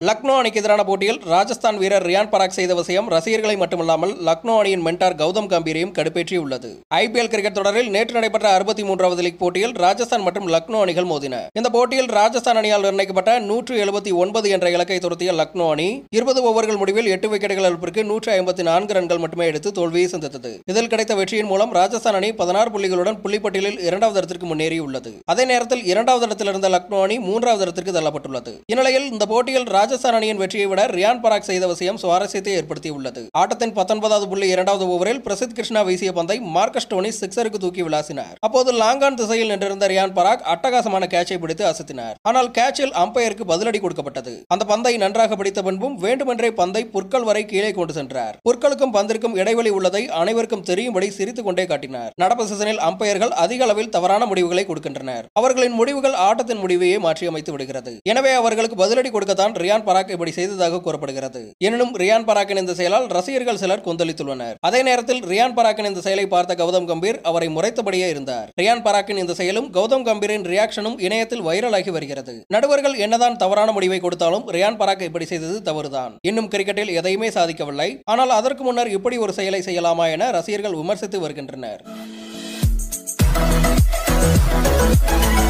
லக்னோ அணிக்கு எதிரான போட்டியில் ராஜஸ்தான் வீரர் ரியான் பராக் செய்த விஷயம் ரசிகர்களை மட்டுமல்லாமல் லக்னோ அணியின் மென்டார் கௌதம் கம்பீரையும் கடுப்பேற்றியுள்ளது ஐபிஎல் கிரிக்கெட் தொடரில் நேற்று நடைபெற்ற அறுபத்தி மூன்றாவது லீக் போட்டியில் ராஜஸ்தான் மற்றும் லக்னோ அணிகள் மோதின இந்த போட்டியில் ராஜஸ்தான் அணியால் நிர்ணயிக்கப்பட்ட நூற்று எழுபத்தி ஒன்பது என்ற இலக்கை துரத்திய லக்னோ அணி இருபது ஓவர்கள் முடிவில் எட்டு விக்கெட்டுகள் இழப்பிற்கு நூற்று ஐம்பத்தி நான்கு ரன்கள் மட்டுமே எடுத்து தோல்வியை சந்தித்தது இதில் கிடைத்த வெற்றியின் மூலம் ராஜஸ்தான் அணி பதினாறு புள்ளிகளுடன் புள்ளிப்பட்டியலில் இரண்டாவது இடத்திற்கு முன்னேறியுள்ளது அதே நேரத்தில் இரண்டாவது இடத்தில் இருந்த லக்னோ அணி மூன்றாவது இடத்திற்கு தள்ளப்பட்டுள்ளது இந்நிலையில் இந்த போட்டியில் ராஜஸ்தான் அணியின் வெற்றியை விட ரியான் பராக் செய்த விஷயம் சுவாரஸ்யத்தை ஏற்படுத்தியுள்ளது ஆட்டத்தின் பத்தொன்பதாவது புள்ளி இரண்டாவது ஓவரில் பிரசித் கிருஷ்ணா வீசிய பந்தை மார்க்கஸ் டோனி சிக்ஸருக்கு தூக்கி விளாசினார் அப்போது லாங்கான் திசையில் நின்றிருந்த ரியான் பராக் அட்டகாசமான கேட்சை பிடித்து அசத்தினார் ஆனால் கேட்சில் அம்பையருக்கு பதிலடி கொடுக்கப்பட்டது அந்த பந்தை நன்றாக பிடித்த பின்பும் வேண்டுமென்றே பந்தை புற்கள் வரை கீழே கொண்டு சென்றார் புற்களுக்கும் பந்திற்கும் இடைவெளி உள்ளதை அனைவருக்கும் தெரியும்படி சிரித்துக் கொண்டே காட்டினார் நடப்பு சீசனில் அம்பையர்கள் அதிக அளவில் தவறான முடிவுகளை கொடுக்கின்றனர் அவர்களின் முடிவுகள் ஆட்டத்தின் முடிவையே மாற்றியமைத்து விடுகிறது எனவே அவர்களுக்கு பதிலடி கொடுக்கத்தான் ரியான் பராக் இப்படி செய்ததாக கூறப்படுகிறது எனினும் ரியான் பராக்கின் இந்த செயலால் ரசிகர்கள் சிலர் கொந்தளித்துள்ளனர் அதே நேரத்தில் ரியான் பராக்கின் இந்த செயலை பார்த்த கௌதம் கம்பீர் அவரை முறைத்தபடியே இருந்தார் ரியான் பராக்கின் இந்த செயலும் கௌதம் கம்பீரின் ரியாக்ஷனும் இணையத்தில் வைரலாகி வருகிறது நடுவர்கள் என்னதான் தவறான முடிவை கொடுத்தாலும் ரியான் பராக் இப்படி செய்தது தவறுதான் இன்னும் கிரிக்கெட்டில் எதையுமே சாதிக்கவில்லை ஆனால் அதற்கு முன்னர் இப்படி ஒரு செயலை செய்யலாமா என ரசிகர்கள் விமர்சித்து வருகின்றனர்